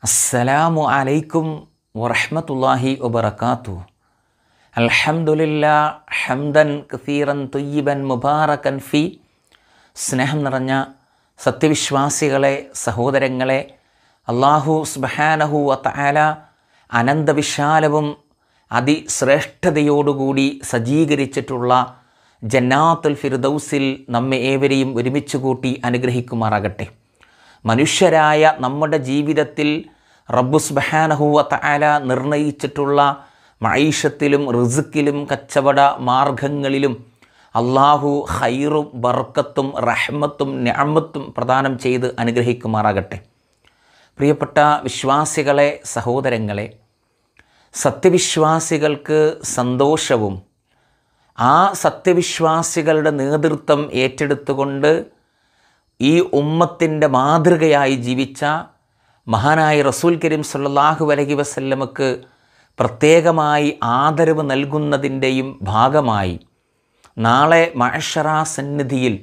അസ്സലാമു അലൈക്കും വറഹ്മത്തുള്ളാഹി വബറകാത്തു അൽഹംദുലില്ലാ ഹംദൻ കസീറൻ തുയ്യിബൻ മുബാറക്കൻ ഫി സ്നേഹം നിറഞ്ഞ സത്യവിശ്വാസികളെ സഹോദരങ്ങളെ അള്ളാഹു സുബ്ഹാനഹു വതആല അനന്തവിശാലവും അതിശ്രേഷ്ഠതയോടുകൂടി സജ്ജീകരിച്ചിട്ടുള്ള ജന്നാത്തുൽ ഫിർദൗസിൽ നമ്മെ ഏവരെയും ഒരുമിച്ച് കൂട്ടി അനുഗ്രഹിക്കുമാറാകട്ടെ മനുഷ്യരായ നമ്മുടെ ജീവിതത്തിൽ റബ്ബു സുബ്ഹാനഹുവ തആല നിർണയിച്ചിട്ടുള്ള മൈഷത്തിലും റിസുക്കിലും കച്ചവട മാർഗങ്ങളിലും അള്ളാഹു ഹൈറും ബർക്കത്തും റഹ്മത്തും ഞാമത്തും പ്രദാനം ചെയ്ത് അനുഗ്രഹിക്കുമാറാകട്ടെ പ്രിയപ്പെട്ട വിശ്വാസികളെ സഹോദരങ്ങളെ സത്യവിശ്വാസികൾക്ക് സന്തോഷവും ആ സത്യവിശ്വാസികളുടെ നേതൃത്വം ഏറ്റെടുത്തുകൊണ്ട് ഈ ഉമ്മത്തിൻ്റെ മാതൃകയായി ജീവിച്ച മഹാനായ റസൂൽ കരീം സല്ലല്ലാഹു അലൈഹി വസല്ലമക്ക് പ്രത്യേകമായി ആദരവ് നൽകുന്നതിൻ്റെയും ഭാഗമായി നാളെ മഹഷറ സന്നിധിയിൽ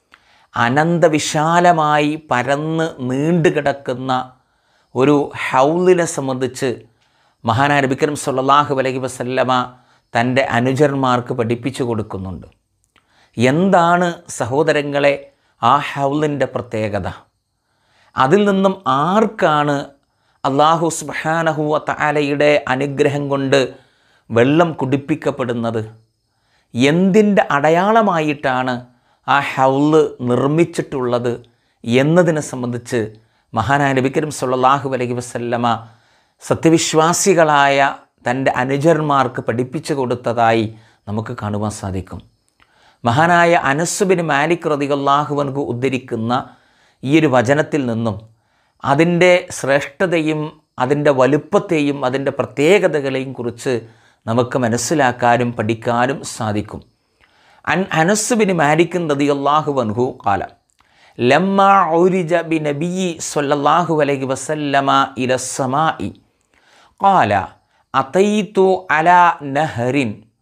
അനന്തവിശാലമായി പരന്ന് നീണ്ടുകിടക്കുന്ന ഒരു ഹൗലിനെ സംബന്ധിച്ച് മഹാനായ നബിക്കരം സല്ലല്ലാഹു അലൈഹി വസല്ലമ തൻ്റെ അനുചരന്മാർക്ക് പഠിപ്പിച്ചു കൊടുക്കുന്നുണ്ട് എന്താണ് സഹോദരങ്ങളെ ആ ഹൗലിൻ്റെ പ്രത്യേകത അതിൽ നിന്നും ആർക്കാണ് അള്ളാഹു സുബ്ഹാനഹുവ തആലയുടെ അനുഗ്രഹം കൊണ്ട് വെള്ളം കുടിപ്പിക്കപ്പെടുന്നത് എന്തിൻ്റെ അടയാളമായിട്ടാണ് ആ ഹൗല് നിർമ്മിച്ചിട്ടുള്ളത് എന്നതിനെ സംബന്ധിച്ച് മഹാനായ നബിക്കരം സല്ലല്ലാഹു അലൈഹി വസല്ലമ സത്യവിശ്വാസികളായ തൻ്റെ അനുചരന്മാർക്ക് പഠിപ്പിച്ചു കൊടുത്തതായി നമുക്ക് കാണുവാൻ സാധിക്കും മഹാനായ അനസുബിന് മാലിക് റതികല്ലാഹുവൻകു ഉദ്ധരിക്കുന്ന ഈ ഒരു വചനത്തിൽ നിന്നും അതിൻ്റെ ശ്രേഷ്ഠതയും അതിൻ്റെ വലുപ്പത്തെയും അതിൻ്റെ പ്രത്യേകതകളെയും കുറിച്ച് നമുക്ക് മനസ്സിലാക്കാനും പഠിക്കാനും സാധിക്കും അൻ അനസുബിന് മാലിക് റതിയല്ലാഹുവൻഹു കാല ലമ്മ ഔരിജ ബി നബി സല്ലല്ലാഹു അലൈഹി വസല്ലമ ഇലസ്സമായി قال أتيت على نهر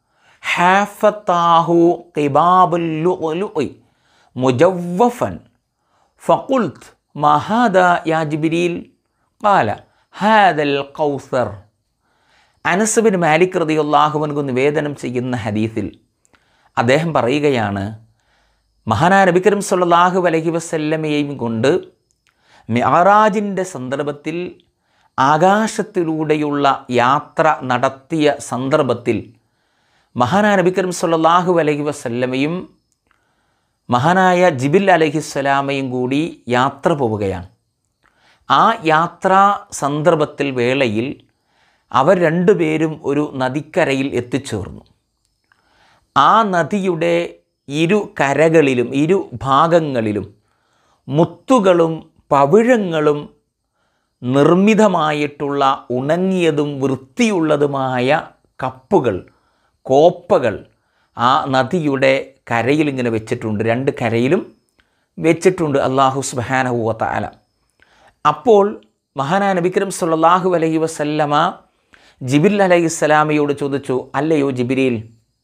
حافتاه قباب اللؤلؤ مجوفا فقلت ما هذا يا جبريل قال هذا القوثر അനസ് ബിൻ മാലിക് റതിയുള്ളാഹുവൻകു നിവേദനം ചെയ്യുന്ന ഹദീസിൽ അദ്ദേഹം പറയുകയാണ് മഹാനായ നബിക്കരം സല്ലല്ലാഹു അലൈഹി വസല്ലമയെയും കൊണ്ട് മിഅറാജിൻ്റെ സന്ദർഭത്തിൽ ആകാശത്തിലൂടെയുള്ള യാത്ര നടത്തിയ സന്ദർഭത്തിൽ മഹാനായ നബിക്കരം സല്ലല്ലാഹു അലൈഹി വസല്ലമയും മഹാനായ ജിബിൽ അലഹിസ്സലാമയും കൂടി യാത്ര പോവുകയാണ് ആ യാത്രാ സന്ദർഭത്തിൽ വേളയിൽ അവർ രണ്ടുപേരും ഒരു നദിക്കരയിൽ എത്തിച്ചേർന്നു ആ നദിയുടെ ഇരു കരകളിലും ഇരു ഭാഗങ്ങളിലും മുത്തുകളും പവിഴങ്ങളും നിർമ്മിതമായിട്ടുള്ള ഉണങ്ങിയതും വൃത്തിയുള്ളതുമായ കപ്പുകൾ കോപ്പകൾ ആ നദിയുടെ കരയിൽ ഇങ്ങനെ വെച്ചിട്ടുണ്ട് രണ്ട് കരയിലും വെച്ചിട്ടുണ്ട് അള്ളാഹു സുബാനഹുവ താല അപ്പോൾ മഹാനാ നബിക്കരം സല്ലല്ലാഹു അലൈഹി വസല്ലമ ജിബിൽ അലൈഹി സ്വലാമയോട് ചോദിച്ചു അല്ലയോ ജിബിരിൽ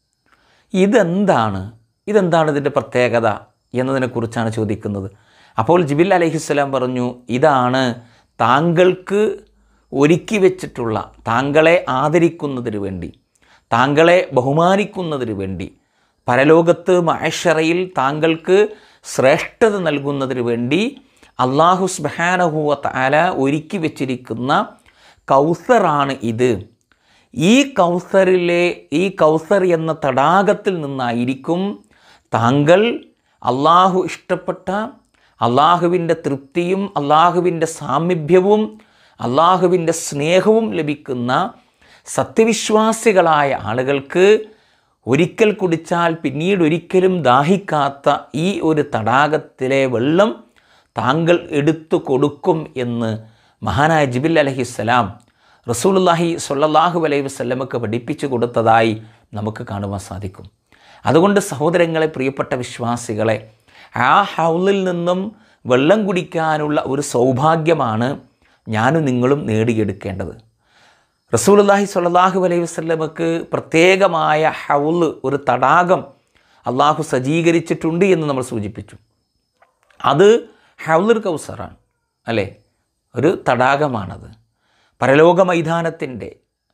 ഇതെന്താണ് ഇതെന്താണ് ഇതിൻ്റെ പ്രത്യേകത എന്നതിനെക്കുറിച്ചാണ് ചോദിക്കുന്നത് അപ്പോൾ ജിബിൽ അലഹിസ്സലാം പറഞ്ഞു ഇതാണ് താങ്കൾക്ക് ഒരുക്കി വെച്ചിട്ടുള്ള താങ്കളെ ആദരിക്കുന്നതിന് വേണ്ടി താങ്കളെ ബഹുമാനിക്കുന്നതിന് വേണ്ടി പരലോകത്ത് മഹഷറയിൽ താങ്കൾക്ക് ശ്രേഷ്ഠത നൽകുന്നതിന് വേണ്ടി അള്ളാഹു സ്ബഹാനഹുവ താല ഒരുക്കി വെച്ചിരിക്കുന്ന കൗസറാണ് ഇത് ഈ കൗസറിലെ ഈ കൗസർ എന്ന തടാകത്തിൽ നിന്നായിരിക്കും താങ്കൾ അള്ളാഹു ഇഷ്ടപ്പെട്ട അള്ളാഹുവിൻ്റെ തൃപ്തിയും അള്ളാഹുവിൻ്റെ സാമീപ്യവും അള്ളാഹുവിൻ്റെ സ്നേഹവും ലഭിക്കുന്ന സത്യവിശ്വാസികളായ ആളുകൾക്ക് ഒരിക്കൽ കുടിച്ചാൽ പിന്നീട് ഒരിക്കലും ദാഹിക്കാത്ത ഈ ഒരു തടാകത്തിലെ വെള്ളം താങ്കൾ എടുത്തു കൊടുക്കും എന്ന് മഹാനായ ജിബിൽ അലഹിസ്സലാം റസൂലുല്ലാഹി സൊല്ലാഹു അലൈഹി വസ്ലമക്ക് പഠിപ്പിച്ചു കൊടുത്തതായി നമുക്ക് കാണുവാൻ സാധിക്കും അതുകൊണ്ട് സഹോദരങ്ങളെ പ്രിയപ്പെട്ട വിശ്വാസികളെ ആ ഹൗലിൽ നിന്നും വെള്ളം കുടിക്കാനുള്ള ഒരു സൗഭാഗ്യമാണ് ഞാനും നിങ്ങളും നേടിയെടുക്കേണ്ടത് റസൂലുല്ലാഹി സ്വല്ലല്ലാഹു അലൈഹി വസല്ലമക്ക് പ്രത്യേകമായ ഹൗല് ഒരു തടാകം അള്ളാഹു സജ്ജീകരിച്ചിട്ടുണ്ട് എന്ന് നമ്മൾ സൂചിപ്പിച്ചു അത് ഹൗലുർ കൗസറാണ് അല്ലേ ഒരു തടാകമാണത് പരലോക മൈതാനത്തിൻ്റെ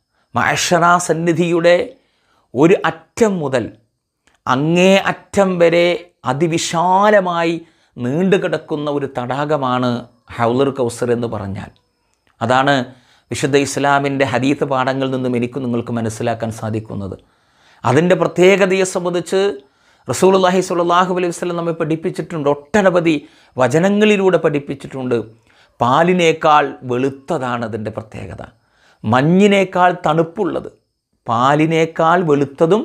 മഹഷറാ സന്നിധിയുടെ ഒരു അറ്റം മുതൽ അങ്ങേ അറ്റം വരെ അതിവിശാലമായി നീണ്ടുകിടക്കുന്ന ഒരു തടാകമാണ് ഹൗലർ കൗസർ എന്ന് പറഞ്ഞാൽ അതാണ് വിശുദ്ധ ഇസ്ലാമിൻ്റെ ഹദീത്ത് പാഠങ്ങളിൽ നിന്നും എനിക്ക് നിങ്ങൾക്ക് മനസ്സിലാക്കാൻ സാധിക്കുന്നത് അതിൻ്റെ പ്രത്യേകതയെ സംബന്ധിച്ച് റസൂലുള്ളാഹി സ്വല്ലല്ലാഹു അലൈഹി വസല്ലം നമ്മെ പഠിപ്പിച്ചിട്ടുണ്ട് ഒട്ടനവധി വചനങ്ങളിലൂടെ പഠിപ്പിച്ചിട്ടുണ്ട് പാലിനേക്കാൾ വെളുത്തതാണ് അതിൻ്റെ പ്രത്യേകത മഞ്ഞിനേക്കാൾ തണുപ്പുള്ളത് പാലിനേക്കാൾ വെളുത്തതും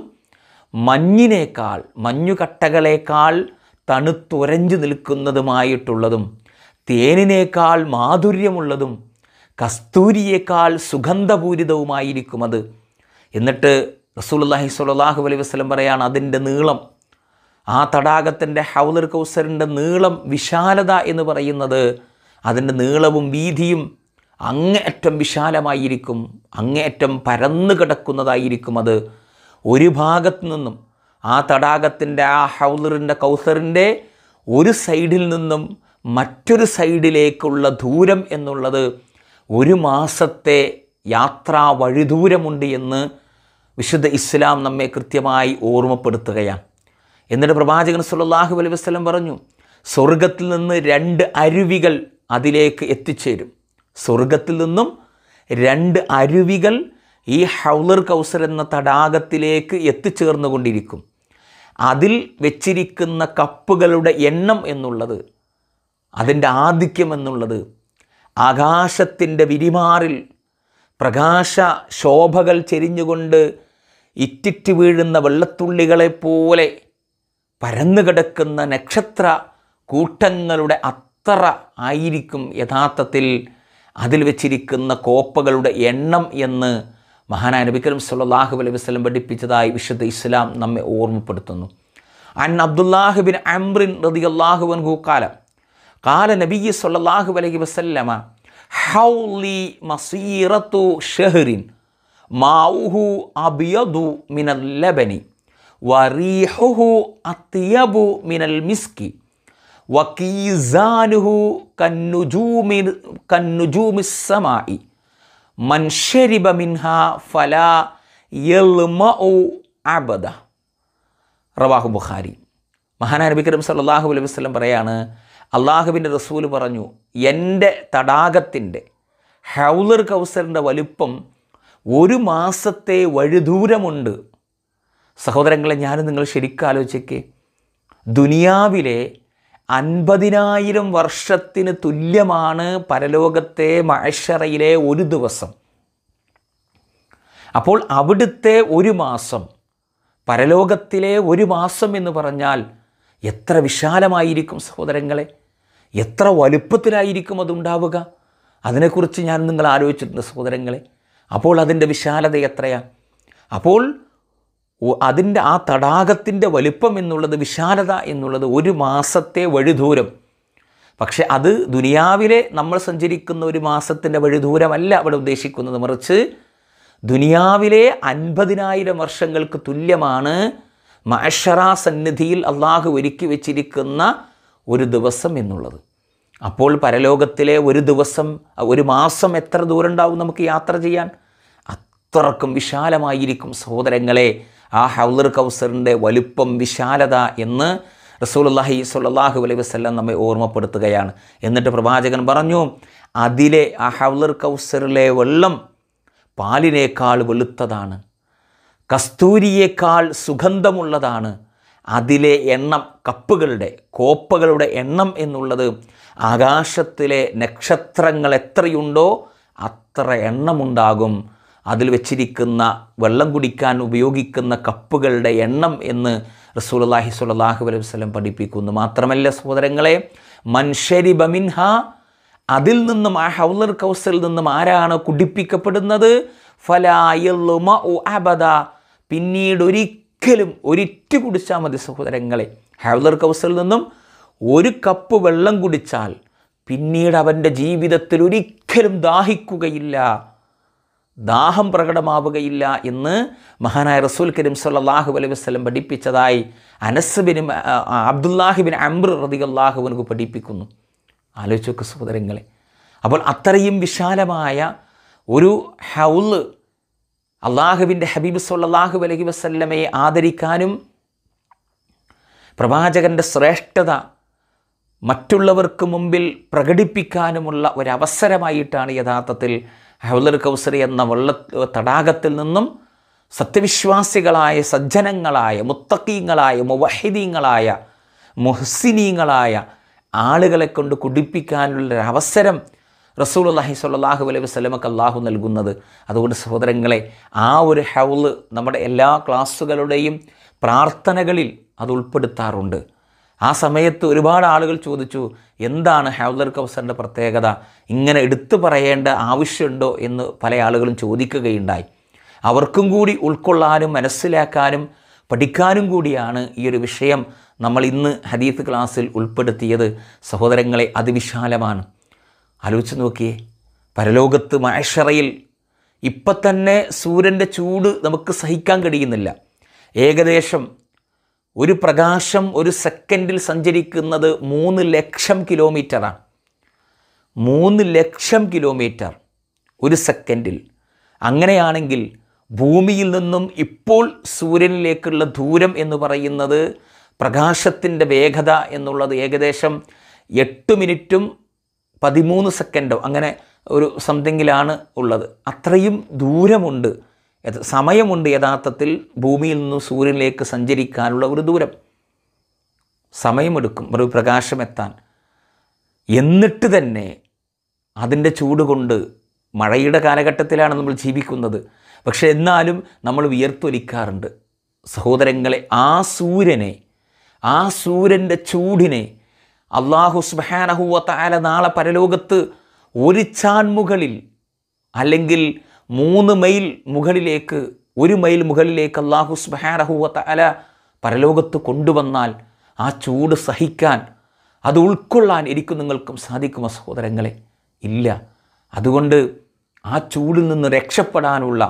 മഞ്ഞിനേക്കാൾ മഞ്ഞുകട്ടകളേക്കാൾ തണുത്തുരഞ്ഞു നിൽക്കുന്നതുമായിട്ടുള്ളതും തേനിനേക്കാൾ മാധുര്യമുള്ളതും കസ്തൂരിയേക്കാൾ സുഗന്ധപൂരിതവുമായിരിക്കും അത് എന്നിട്ട് റസൂലുള്ളാഹി സ്വല്ലല്ലാഹു അലൈഹി വസല്ലം പറയാണ് അതിൻ്റെ നീളം ആ തടാകത്തിൻ്റെ ഹൗലർ കൗസറിൻ്റെ നീളം വിശാലത എന്ന് പറയുന്നത് അതിൻ്റെ നീളവും വീതിയും അങ്ങേയറ്റം വിശാലമായിരിക്കും അങ്ങേയറ്റം പരന്നു കിടക്കുന്നതായിരിക്കും അത് ഒരു ഭാഗത്തു നിന്നും ആ തടാകത്തിൻ്റെ ആ ഹൗലറിൻ്റെ കൗസറിൻ്റെ ഒരു സൈഡിൽ നിന്നും മറ്റൊരു സൈഡിലേക്കുള്ള ദൂരം എന്നുള്ളത് ഒരു മാസത്തെ യാത്രാ വഴിദൂരമുണ്ട് എന്ന് വിശുദ്ധ ഇസ്ലാം നമ്മെ കൃത്യമായി ഓർമ്മപ്പെടുത്തുകയാണ് എന്നിട്ട് പ്രവാചകൻ സല്ലല്ലാഹു അലൈഹി വസല്ലം പറഞ്ഞു സ്വർഗത്തിൽ നിന്ന് രണ്ട് അരുവികൾ അതിലേക്ക് എത്തിച്ചേരും സ്വർഗത്തിൽ നിന്നും രണ്ട് അരുവികൾ ഈ ഹൗലർ കൗസർ എന്ന തടാകത്തിലേക്ക് എത്തിച്ചേർന്നുകൊണ്ടിരിക്കും അതിൽ വെച്ചിരിക്കുന്ന കപ്പുകളുടെ എണ്ണം എന്നുള്ളത് അതിൻ്റെ ആധിക്യം എന്നുള്ളത് ആകാശത്തിൻ്റെ വിരിമാറിൽ പ്രകാശ ശോഭകൾ ചെരിഞ്ഞുകൊണ്ട് ഇറ്റിറ്റ് വീഴുന്ന വെള്ളത്തുള്ളികളെപ്പോലെ പരന്നു കിടക്കുന്ന നക്ഷത്ര കൂട്ടങ്ങളുടെ അത്ര ആയിരിക്കും യഥാർത്ഥത്തിൽ അതിൽ വെച്ചിരിക്കുന്ന കോപ്പകളുടെ എണ്ണം എന്ന് മഹാനായ നബിക്കരം സല്ലല്ലാഹു അലൈഹി വസല്ലം പഠിപ്പിച്ചതായി വിശുദ്ധ ഇസ്ലാം നമ്മെ ഓർമ്മപ്പെടുത്തുന്നു അൻ അബ്ദുല്ലാഹിബിൻ അംറിൻ റളിയല്ലാഹു അൻഹു കാല കാല നബിയ്യ സല്ലല്ലാഹു അലൈഹി വസല്ലമ ഹൗലി മസീറത്തു ഷഹറിൻ മാഉഹു അബിയദു മിനൽ ലബനി വറീഹുഹു അത്യബു മിനൽ മിസ്കി വക്കീസാനുഹു കന്നുജൂമി കന്നുജൂമിസ്സമായി മൻ ശരിബ മിൻഹ ഫലാ യൽമഉ അബദ റവാഹു ബുഖാരി മഹാനായ നബി കരീം സല്ലല്ലാഹു അലൈഹി വസല്ലം പറയാണ് അള്ളാഹുവിൻ്റെ റസൂൽ പറഞ്ഞു എൻ്റെ തടാകത്തിൻ്റെ ഹൗലർ കൗസറിൻ്റെ വലുപ്പം ഒരു മാസത്തെ വഴിദൂരമുണ്ട് സഹോദരങ്ങളെ ഞാനും നിങ്ങൾ ശരിക്കും ആലോചിക്കേ ദുനിയാവിലെ അൻപതിനായിരം വർഷത്തിന് തുല്യമാണ് പരലോകത്തെ മഴഷറയിലെ ഒരു ദിവസം അപ്പോൾ അവിടുത്തെ ഒരു മാസം പരലോകത്തിലെ ഒരു മാസം എന്ന് പറഞ്ഞാൽ എത്ര വിശാലമായിരിക്കും സഹോദരങ്ങളെ എത്ര വലുപ്പത്തിലായിരിക്കും അതുണ്ടാവുക അതിനെക്കുറിച്ച് ഞാൻ നിങ്ങൾ ആലോചിച്ചിട്ടുണ്ട് സഹോദരങ്ങളെ അപ്പോൾ അതിൻ്റെ വിശാലത എത്രയാണ് അപ്പോൾ ഒ- അതിൻ്റെ ആ തടാകത്തിൻ്റെ വലിപ്പം എന്നുള്ളത് വിശാലത എന്നുള്ളത് ഒരു മാസത്തെ വഴിദൂരം പക്ഷെ അത് ദുനിയാവിലെ നമ്മൾ സഞ്ചരിക്കുന്ന ഒരു മാസത്തിൻ്റെ വഴിദൂരമല്ല അവിടെ ഉദ്ദേശിക്കുന്നത് മറിച്ച് ദുനിയാവിലെ അൻപതിനായിരം വർഷങ്ങൾക്ക് തുല്യമാണ് മഅഷറ സന്നിധിയിൽ അള്ളാഹു ഒരുക്കി വെച്ചിരിക്കുന്ന ഒരു ദിവസം എന്നുള്ളത് അപ്പോൾ പരലോകത്തിലെ ഒരു ദിവസം ഒരു മാസം എത്ര ദൂരം ഉണ്ടാവും നമുക്ക് യാത്ര ചെയ്യാൻ അത്രക്കും വിശാലമായിരിക്കും സഹോദരങ്ങളെ ആ ഹൗലർ കൗസറിൻ്റെ വലുപ്പം വിശാലത എന്ന് റസൂലുള്ളാഹി സ്വല്ലല്ലാഹു അലൈഹി വസല്ലം നമ്മെ ഓർമ്മപ്പെടുത്തുകയാണ് എന്നിട്ട് പ്രവാചകൻ പറഞ്ഞു അതിലെ ആ ഹൗലർ കൗസറിലെ വെള്ളം പാലിനേക്കാൾ വെളുത്തതാണ് കസ്തൂരിയേക്കാൾ സുഗന്ധമുള്ളതാണ് അതിലെ എണ്ണം കപ്പുകളുടെ കോപ്പകളുടെ എണ്ണം എന്നുള്ളത് ആകാശത്തിലെ നക്ഷത്രങ്ങൾ എത്രയുണ്ടോ അത്ര എണ്ണമുണ്ടാകും അതിൽ വെച്ചിരിക്കുന്ന വെള്ളം കുടിക്കാൻ ഉപയോഗിക്കുന്ന കപ്പുകളുടെ എണ്ണം എന്ന് റസൂലുള്ളാഹി സ്വല്ലല്ലാഹു അലൈഹി വസല്ലം പഠിപ്പിക്കുന്നു മാത്രമല്ല സഹോദരങ്ങളെ മൻഷരി ബമിൻഹ അതിൽ നിന്നും ആ ഹൗലർ കൗസറിൽ നിന്നും ആരാണ് കുടിപ്പിക്കപ്പെടുന്നത് ഫലായുമ അബദ പിന്നീട് ഒരിക്കലും ഒരിറ്റ് കുടിച്ചാൽ മതി സഹോദരങ്ങളെ ഹൗലർ കൗസറിൽ നിന്നും ഒരു കപ്പ് വെള്ളം കുടിച്ചാൽ പിന്നീട് അവൻ്റെ ജീവിതത്തിൽ ഒരിക്കലും ദാഹിക്കുകയില്ല ദാഹം പ്രകടമാവുകയില്ല എന്ന് മഹാനായ റസൂൽ കരീം സല്ലല്ലാഹു അലൈഹി വസല്ലം പഠിപ്പിച്ചതായി അനസ് ബിൻ അബ്ദുല്ലാഹിബിൻ അംർ റളിയല്ലാഹുവിനു പഠിപ്പിക്കുന്നു ആലോചിച്ച് നോക്ക് സഹോദരങ്ങളെ അപ്പോൾ അത്രയും വിശാലമായ ഒരു ഹൗല് അള്ളാഹുവിൻ്റെ ഹബീബ് സല്ലാഹു അലഹി വസല്ലമയെ ആദരിക്കാനും പ്രവാചകൻ്റെ ശ്രേഷ്ഠത മറ്റുള്ളവർക്ക് മുമ്പിൽ പ്രകടിപ്പിക്കാനുമുള്ള ഒരവസരമായിട്ടാണ് യഥാർത്ഥത്തിൽ ഹൗലർ കൗസറി എന്ന വെള്ള തടാകത്തിൽ നിന്നും സത്യവിശ്വാസികളായ സജ്ജനങ്ങളായ മുത്തക്കീങ്ങളായ മുവഹിദീങ്ങളായ മുഹസിനീങ്ങളായ ആളുകളെ കൊണ്ട് കുടിപ്പിക്കാനുള്ള അവസരം റസൂൽ അള്ളാഹി സ്വല്ലാഹു അലൈഹി വസ്ലമക്ക് അള്ളാഹു നൽകുന്നത് അതുകൊണ്ട് സഹോദരങ്ങളെ ആ ഒരു ഹൗല് നമ്മുടെ എല്ലാ ക്ലാസ്സുകളുടെയും പ്രാർത്ഥനകളിൽ അത് ഉൾപ്പെടുത്താറുണ്ട് ആ സമയത്ത് ഒരുപാട് ആളുകൾ ചോദിച്ചു എന്താണ് ഹൗലർ കൗസറിൻ്റെ പ്രത്യേകത ഇങ്ങനെ എടുത്തു പറയേണ്ട ആവശ്യമുണ്ടോ എന്ന് പല ആളുകളും ചോദിക്കുകയുണ്ടായി അവർക്കും കൂടി ഉൾക്കൊള്ളാനും മനസ്സിലാക്കാനും പഠിക്കാനും കൂടിയാണ് ഈ ഒരു വിഷയം നമ്മൾ ഇന്ന് ഹദീത്ത് ക്ലാസ്സിൽ ഉൾപ്പെടുത്തിയത് സഹോദരങ്ങളെ അതിവിശാലമാണ് ആലോചിച്ച് നോക്കിയേ പരലോകത്ത് മഹഷറയിൽ ഇപ്പം തന്നെ സൂര്യൻ്റെ ചൂട് നമുക്ക് സഹിക്കാൻ കഴിയുന്നില്ല ഏകദേശം ഒരു പ്രകാശം ഒരു സെക്കൻഡിൽ സഞ്ചരിക്കുന്നത് മൂന്ന് ലക്ഷം കിലോമീറ്ററാണ് മൂന്ന് ലക്ഷം കിലോമീറ്റർ ഒരു സെക്കൻഡിൽ അങ്ങനെയാണെങ്കിൽ ഭൂമിയിൽ നിന്നും ഇപ്പോൾ സൂര്യനിലേക്കുള്ള ദൂരം എന്ന് പറയുന്നത് പ്രകാശത്തിൻ്റെ വേഗത എന്നുള്ളത് ഏകദേശം എട്ട് മിനിറ്റും പതിമൂന്ന് സെക്കൻഡോ അങ്ങനെ ഒരു സംതിങ്ങിലാണ് ഉള്ളത് അത്രയും ദൂരമുണ്ട് യഥ- സമയമുണ്ട് യഥാർത്ഥത്തിൽ ഭൂമിയിൽ നിന്നും സൂര്യനിലേക്ക് സഞ്ചരിക്കാനുള്ള ഒരു ദൂരം സമയമെടുക്കും ഒരു പ്രകാശം എത്താൻ എന്നിട്ട് തന്നെ അതിൻ്റെ ചൂട് കൊണ്ട് മഴയുടെ കാലഘട്ടത്തിലാണ് നമ്മൾ ജീവിക്കുന്നത് പക്ഷെ എന്നാലും നമ്മൾ വിയർത്തൊലിക്കാറുണ്ട് സഹോദരങ്ങളെ ആ സൂര്യനെ ആ സൂര്യൻ്റെ ചൂടിനെ അള്ളാഹു സുബാനഹുവ താല നാളെ പരലോകത്ത് ഒരു ചാൻമുകളിൽ അല്ലെങ്കിൽ മൂന്ന് മൈൽ മുകളിലേക്ക് ഒരു മൈൽ മുകളിലേക്ക് അള്ളാഹു സുബാനഹുവ താല പരലോകത്ത് കൊണ്ടുവന്നാൽ ആ ചൂട് സഹിക്കാൻ അത് ഉൾക്കൊള്ളാൻ എനിക്കും നിങ്ങൾക്കും സാധിക്കുമോ സഹോദരങ്ങളെ ഇല്ല അതുകൊണ്ട് ആ ചൂടിൽ നിന്ന് രക്ഷപ്പെടാനുള്ള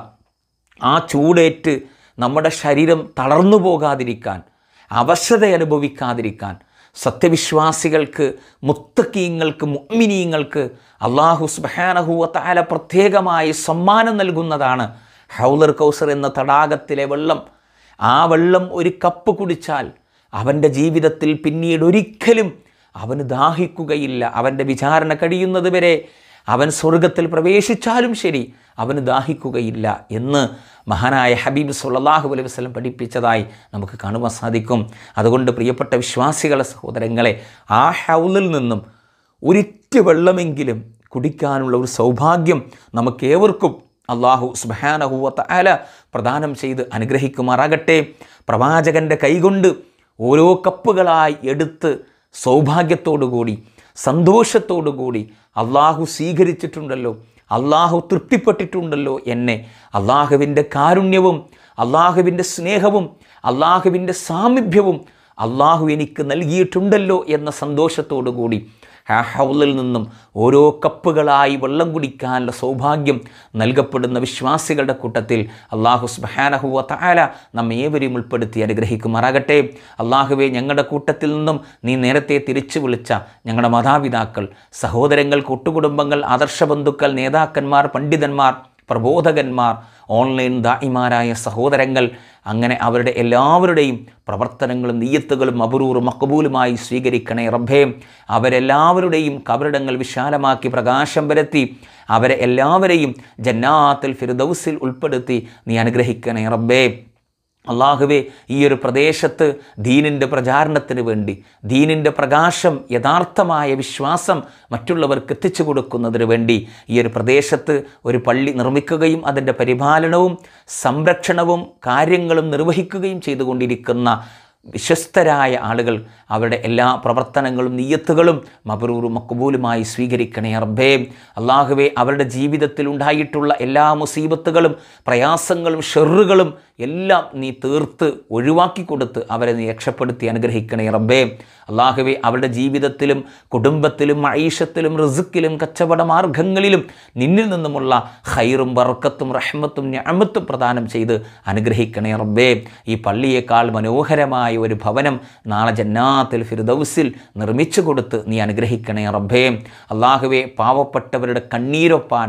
ആ ചൂടേറ്റ് നമ്മുടെ ശരീരം തളർന്നു പോകാതിരിക്കാൻ അവശത അനുഭവിക്കാതിരിക്കാൻ സത്യവിശ്വാസികൾക്ക് മുത്തക്കീങ്ങൾക്ക് മുഅ്മിനീങ്ങൾക്ക് അള്ളാഹു സുബാനഹുവ താല പ്രത്യേകമായി സമ്മാനം നൽകുന്നതാണ് ഹൗലർ കൗസർ എന്ന തടാകത്തിലെ വെള്ളം ആ വെള്ളം ഒരു കപ്പ് കുടിച്ചാൽ അവൻ്റെ ജീവിതത്തിൽ പിന്നീട് ഒരിക്കലും അവന് ദാഹിക്കുകയില്ല അവൻ്റെ വിചാരണ കഴിയുന്നത് വരെ അവൻ സ്വർഗത്തിൽ പ്രവേശിച്ചാലും ശരി അവന് ദാഹിക്കുകയില്ല എന്ന് മഹാനായ ഹബീബ് സുല്ലാഹു അലൈഹി വസ്ലം പഠിപ്പിച്ചതായി നമുക്ക് കാണുവാൻ സാധിക്കും അതുകൊണ്ട് പ്രിയപ്പെട്ട വിശ്വാസികളെ സഹോദരങ്ങളെ ആ ഹൗലിൽ നിന്നും ഒരിറ്റ് വെള്ളമെങ്കിലും കുടിക്കാനുള്ള ഒരു സൗഭാഗ്യം നമുക്കേവർക്കും അള്ളാഹു സുബാനഹുവത്ത അല പ്രദാനം ചെയ്ത് അനുഗ്രഹിക്കുമാറാകട്ടെ പ്രവാചകൻ്റെ കൈകൊണ്ട് ഓരോ കപ്പുകളായി എടുത്ത് സൗഭാഗ്യത്തോടുകൂടി സന്തോഷത്തോടുകൂടി അള്ളാഹു സ്വീകരിച്ചിട്ടുണ്ടല്ലോ അള്ളാഹു തൃപ്തിപ്പെട്ടിട്ടുണ്ടല്ലോ എന്നെ അള്ളാഹുവിൻ്റെ കാരുണ്യവും അള്ളാഹുവിൻ്റെ സ്നേഹവും അള്ളാഹുവിൻ്റെ സാമീപ്യവും അള്ളാഹു എനിക്ക് നൽകിയിട്ടുണ്ടല്ലോ എന്ന സന്തോഷത്തോടു കൂടി ആ ഹൗലിൽ നിന്നും ഓരോ കപ്പുകളായി വെള്ളം കുടിക്കാനുള്ള സൗഭാഗ്യം നൽകപ്പെടുന്ന വിശ്വാസികളുടെ കൂട്ടത്തിൽ അള്ളാഹു സുബാനഹുവ താല നമ്മെ ഏവരെയും ഉൾപ്പെടുത്തി അനുഗ്രഹിക്കുമാറാകട്ടെ അള്ളാഹുവെ ഞങ്ങളുടെ കൂട്ടത്തിൽ നിന്നും നീ നേരത്തെ തിരിച്ചു വിളിച്ച ഞങ്ങളുടെ മാതാപിതാക്കൾ സഹോദരങ്ങൾ കൂട്ടുകുടുംബങ്ങൾ ആദർശബന്ധുക്കൾ നേതാക്കന്മാർ പണ്ഡിതന്മാർ പ്രബോധകന്മാർ ഓൺലൈൻ ദായിമാരായ സഹോദരങ്ങൾ അങ്ങനെ അവരുടെ എല്ലാവരുടെയും പ്രവർത്തനങ്ങളും നീയത്തുകളും അപൂർവം മക്കബൂലുമായി സ്വീകരിക്കണേ റബ്ബേ അവരെല്ലാവരുടെയും കബറിടങ്ങൾ വിശാലമാക്കി പ്രകാശം വരുത്തി അവരെ എല്ലാവരെയും ജന്നാത്തിൽ ഫിർദൗസിൽ ഉൾപ്പെടുത്തി നീ അനുഗ്രഹിക്കണേ റബ്ബേ അള്ളാഹുവെ ഈ ഒരു പ്രദേശത്ത് ദീനിൻ്റെ പ്രചാരണത്തിന് വേണ്ടി ദീനിൻ്റെ പ്രകാശം യഥാർത്ഥമായ വിശ്വാസം മറ്റുള്ളവർക്ക് എത്തിച്ചു കൊടുക്കുന്നതിന് വേണ്ടി ഈ ഒരു പ്രദേശത്ത് ഒരു പള്ളി നിർമ്മിക്കുകയും അതിൻ്റെ പരിപാലനവും സംരക്ഷണവും കാര്യങ്ങളും നിർവഹിക്കുകയും ചെയ്തുകൊണ്ടിരിക്കുന്ന വിശ്വസ്തരായ ആളുകൾ അവരുടെ എല്ലാ പ്രവർത്തനങ്ങളും നീയത്തുകളും മബറൂറും മക്കബൂലുമായി സ്വീകരിക്കണേ റബ്ബേ അള്ളാഹുവെ അവരുടെ ജീവിതത്തിൽ ഉണ്ടായിട്ടുള്ള എല്ലാ മുസീബത്തുകളും പ്രയാസങ്ങളും ഷെറുകളും എല്ലാം നീ തീർത്ത് ഒഴിവാക്കി കൊടുത്ത് അവരെ നീ രക്ഷപ്പെടുത്തി അനുഗ്രഹിക്കണേ റബ്ബേ അള്ളാഹുവെ അവരുടെ ജീവിതത്തിലും കുടുംബത്തിലും മഴീഷത്തിലും റിസുക്കിലും കച്ചവട മാർഗങ്ങളിലും നിന്നിൽ നിന്നുമുള്ള ഹൈറും ബർക്കത്തും റഹ്മത്തും ഞാമത്തും പ്രദാനം ചെയ്ത് അനുഗ്രഹിക്കണേ റബ്ബേ ഈ പള്ളിയേക്കാൾ മനോഹരമായ ഒരു ഭവനം നാളെ ജന്നാത്തിൽ ഫിർദൗസിൽ നിർമ്മിച്ചു കൊടുത്ത് നീ അനുഗ്രഹിക്കണേ റബ്ബേ അള്ളാഹുവെ പാവപ്പെട്ടവരുടെ കണ്ണീരൊപ്പാൻ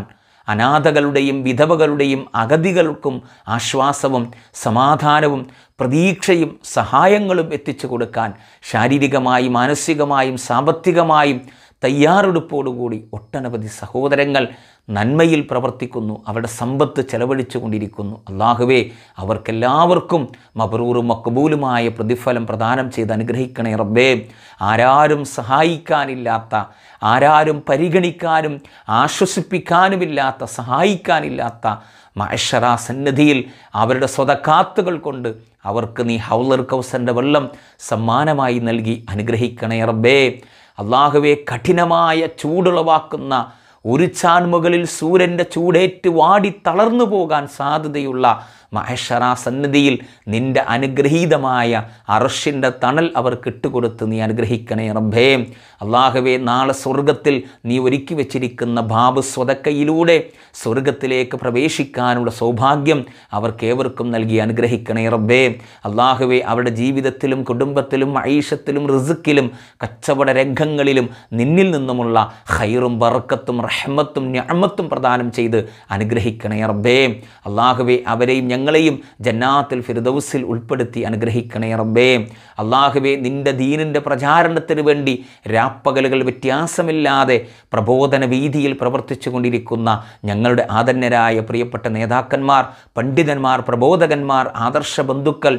അനാഥകളുടെയും വിധവകളുടെയും അഗതികൾക്കും ആശ്വാസവും സമാധാനവും പ്രതീക്ഷയും സഹായങ്ങളും എത്തിച്ചു കൊടുക്കാൻ ശാരീരികമായി മാനസികമായും സാമ്പത്തികമായും തയ്യാറെടുപ്പോടുകൂടി ഒട്ടനവധി സഹോദരങ്ങൾ നന്മയിൽ പ്രവർത്തിക്കുന്നു അവരുടെ സമ്പത്ത് ചെലവഴിച്ചു കൊണ്ടിരിക്കുന്നു അള്ളാഹുവേ അവർക്കെല്ലാവർക്കും മബറൂറും മക്കബൂലുമായ പ്രതിഫലം പ്രദാനം ചെയ്ത് അനുഗ്രഹിക്കണേ റബ്ബേ ആരാരും സഹായിക്കാനില്ലാത്ത ആരാരും പരിഗണിക്കാനും ആശ്വസിപ്പിക്കാനുമില്ലാത്ത സഹായിക്കാനില്ലാത്ത മഹഷറ സന്നിധിയിൽ അവരുടെ സ്വതക്കാത്തുകൾ കൊണ്ട് അവർക്ക് നീ ഹൗലർ കൗസൻ്റെ വെള്ളം സമ്മാനമായി നൽകി അനുഗ്രഹിക്കണേ റബ്ബേ അള്ളാഹുവെ കഠിനമായ ചൂടുളവാക്കുന്ന ഒരു ചാൻമുകളിൽ സൂര്യൻ്റെ ചൂടേറ്റ് വാടി തളർന്നു പോകാൻ സാധ്യതയുള്ള മഹേശ്വര സന്നിധിയിൽ നിന്റെ അനുഗ്രഹീതമായ അറഷിൻ്റെ തണൽ അവർക്ക് ഇട്ടുകൊടുത്ത് നീ അനുഗ്രഹിക്കണേ റബ്ബേ അള്ളാഹുവെ നാളെ സ്വർഗത്തിൽ നീ ഒരുക്കി വെച്ചിരിക്കുന്ന ബാബു സ്വതക്കയിലൂടെ സ്വർഗത്തിലേക്ക് പ്രവേശിക്കാനുള്ള സൗഭാഗ്യം അവർക്കേവർക്കും നൽകി അനുഗ്രഹിക്കണേ റബ്ബേ അള്ളാഹുവെ അവരുടെ ജീവിതത്തിലും കുടുംബത്തിലും ഐഷത്തിലും റിസുക്കിലും കച്ചവട രംഗങ്ങളിലും നിന്നിൽ നിന്നുമുള്ള ഹൈറും ബറക്കത്തും റഹ്മത്തും ഞമ്മത്തും പ്രദാനം ചെയ്ത് അനുഗ്രഹിക്കണേ റബ്ബേ അള്ളാഹുവെ അവരെയും ഞങ്ങളെയും ജന്നാത്തിൽ ഫിർദൗസിൽ ഉൾപ്പെടുത്തി അനുഗ്രഹിക്കണേ റബ്ബേ അള്ളാഹുവെ നിൻ്റെ ദീനിൻ്റെ പ്രചാരണത്തിന് വേണ്ടി രാപ്പകലുകൾ വ്യത്യാസമില്ലാതെ പ്രബോധന വീതിയിൽ പ്രവർത്തിച്ചു കൊണ്ടിരിക്കുന്ന ഞങ്ങളുടെ ആദന്യരായ പ്രിയപ്പെട്ട നേതാക്കന്മാർ പണ്ഡിതന്മാർ പ്രബോധകന്മാർ ആദർശ ബന്ധുക്കൾ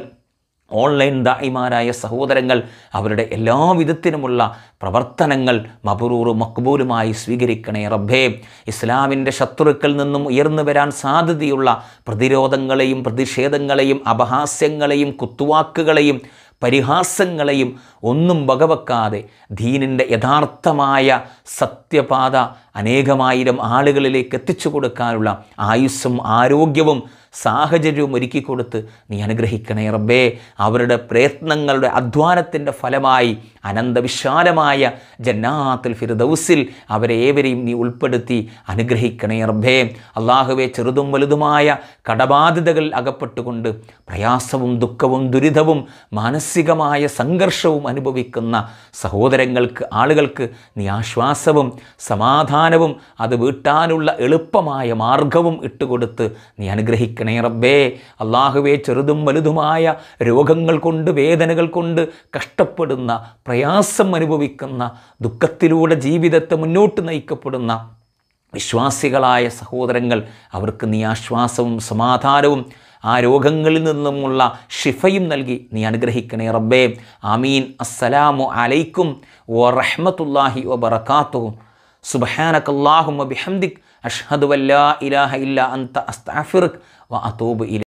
ഓൺലൈൻ ദായിമാരായ സഹോദരങ്ങൾ അവരുടെ എല്ലാ വിധത്തിനുമുള്ള പ്രവർത്തനങ്ങൾ മബറൂറ് മക്ബൂലുമായി സ്വീകരിക്കണേ റബ്ബേ ഇസ്ലാമിൻ്റെ ശത്രുക്കൾ നിന്നും ഉയർന്നു വരാൻ സാധ്യതയുള്ള പ്രതിരോധങ്ങളെയും പ്രതിഷേധങ്ങളെയും അപഹാസ്യങ്ങളെയും കുത്തുവാക്കുകളെയും പരിഹാസങ്ങളെയും ഒന്നും വകവെക്കാതെ ദീനിൻ്റെ യഥാർത്ഥമായ സത്യപാത അനേകമായിരം ആളുകളിലേക്ക് എത്തിച്ചു കൊടുക്കാനുള്ള ആയുസ്സും ആരോഗ്യവും സാഹചര്യവും ഒരുക്കി കൊടുത്ത് നീ അനുഗ്രഹിക്കണേ റബ്ബേ അവരുടെ പ്രയത്നങ്ങളുടെ അധ്വാനത്തിൻ്റെ ഫലമായി അനന്തവിശാലമായ ജന്നാത്തിൽ ഫിർദൗസിൽ അവരെ ഏവരെയും നീ ഉൾപ്പെടുത്തി അനുഗ്രഹിക്കണേ റബ്ബേ അള്ളാഹുവെ ചെറുതും വലുതുമായ കടബാധിതകൾ അകപ്പെട്ടുകൊണ്ട് പ്രയാസവും ദുഃഖവും ദുരിതവും മാനസികമായ സംഘർഷവും അനുഭവിക്കുന്ന സഹോദരങ്ങൾക്ക് ആളുകൾക്ക് നീ ആശ്വാസവും സമാധാനവും അത് വീട്ടാനുള്ള എളുപ്പമായ മാർഗവും ഇട്ടുകൊടുത്ത് നീ അനുഗ്രഹിക്കണേ റബ്ബേ അള്ളാഹുവെ ചെറുതും വലുതുമായ രോഗങ്ങൾ കൊണ്ട് വേദനകൾ കൊണ്ട് കഷ്ടപ്പെടുന്ന പ്രയാസം അനുഭവിക്കുന്ന ദുഃഖത്തിലൂടെ ജീവിതത്തെ മുന്നോട്ട് നയിക്കപ്പെടുന്ന വിശ്വാസികളായ സഹോദരങ്ങൾ അവർക്ക് നീ ആശ്വാസവും സമാധാനവും ആ രോഗങ്ങളിൽ നിന്നുമുള്ള ഷിഫയും നൽകി നീ അനുഗ്രഹിക്കണേ റബ്ബേ ആമീൻ അസ്സലാമു അലൈക്കും വ റഹ്മത്തുല്ലാഹി വ ബറകാത്തുഹു സുബ്ഹാനകല്ലാഹുമ്മ ബിഹംദിക് അഷ്ഹദു അല്ലാ ഇലാഹ ഇല്ല അൻത അസ്തഗ്ഫിറുക വ അതൂബു ഇലൈക്